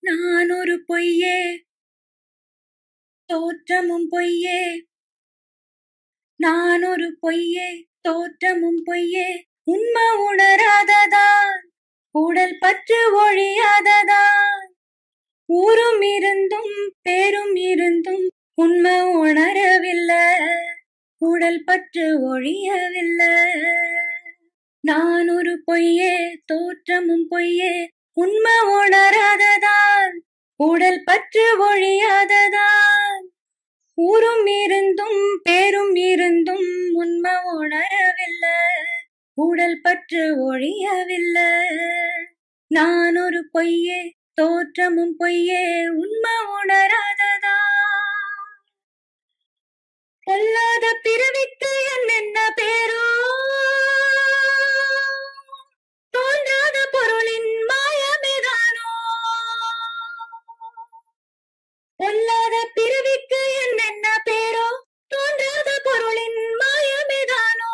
நான் ஒரு பொய்யே தோற்றமும் பொய்யே நான் ஒரு பொய்யே தோற்றமும் பொய்யே உண்மை உணராததான் உடல் பற்று ஒழியாததான் ஊரும் இருந்தும் பேரும் இருந்தும் உண்மை உணரவில்லை உடல் பற்று ஒழியவில்லை நான் ஒரு பொய்யே தோற்றமும் பொய்யே உண்மை உணராததான் உடல் பற்று ஒழியாததான் ஊரும் இருந்தும் பேரும் இருந்தும் உண்மை உணரவில்லை உடல் பற்று ஒழியவில்லை நான் ஒரு பொய்யே தோற்றமும் பொய்யே உண்மை உணராததா பொல்லாத பிறவிக்கு என்னென்ன பேரோ தோன்றாத பொருளின் மாயமேதானோ பொல்லாத பிறவிக்கு என்னென்ன பேரோ தோன்றாத பொருளின் மாயமேதானோ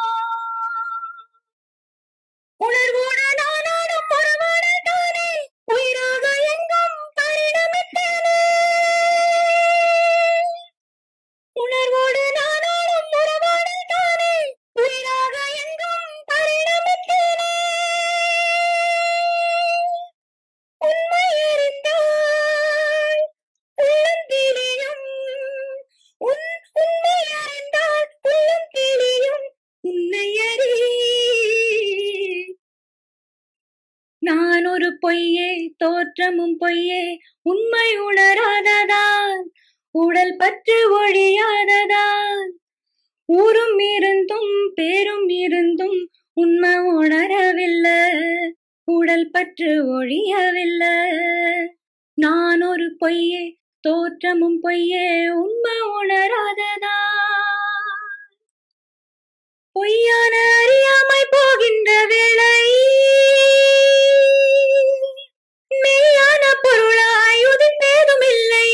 உணர்வோட நானாடும் ஒருவனதானே உயிராக எங்கும் பரிணமித்தேனே உணர்வோடு நானாடும் உறவானதானே உயிராக எங்கும் பரிணமித்தேனே உண்மை அறிந்தால் உள்ளம் தெளியும் உன் உண்மை அறிந்தால் உள்ளம் தெளியும் உன்னை அறி நான் ஒரு பொய்யே தோற்றமும் பொய்யே உண்மை உணராததான் உடல் பற்று ஒழியாததான் ஊரும் இருந்தும் பேரும் இருந்தும் உண்மை உணரவில்லை உடல் பற்று ஒழியவில்லை நான் ஒரு பொய்யே தோற்றமும் பொய்யே உண்மை உணராததா பொய்யான அறியாமை போகின்ற வேளை மெய்யான பொருளாய் உதிர்ந்தேதும் இல்லை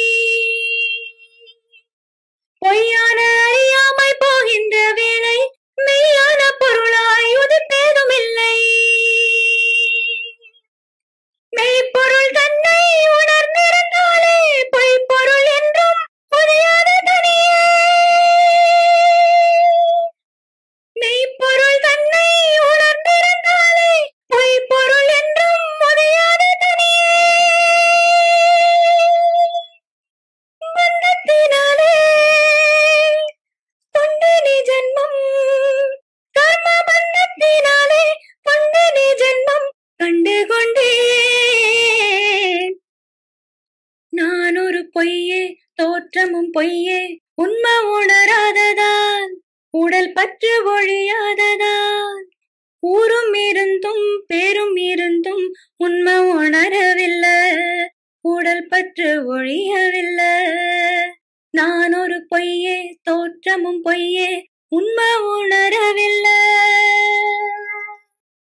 பொய்யான அறியாமை போகின்ற வேளை மெய்யான பொருளாய் உதிர்ந்தேதும் இல்லை மெய்ப்பொருள் தன்னை உணர்ந்திருந்தாலே பொய்ப்பொருள் என்றும் புரியாத தனியே மெய்ப்பொருள் தன்னை உணர்ந்திருந்தாலே பொய்ப்பொருள் என்றும் புரியாத தனியே பந்தத்தினாலே கொண்டனே ஜென்மம் கர்ம பந்தத்தினாலே கொண்டனே ஜென்மம் கண்டு கொண்டேன் நான் ஒரு பொய்யே தோற்றமும் பொய்யே உண்மை உணராததான் உடல் பற்று ஒழியாததான் ஊரும் இருந்தும் பேரும் இருந்தும் உண்மை உணரவில்லை உடல் பற்று ஒழியவில்லை நான் ஒரு பொய்யே தோற்றமும் பொய்யே உண்மை உணரவில்லை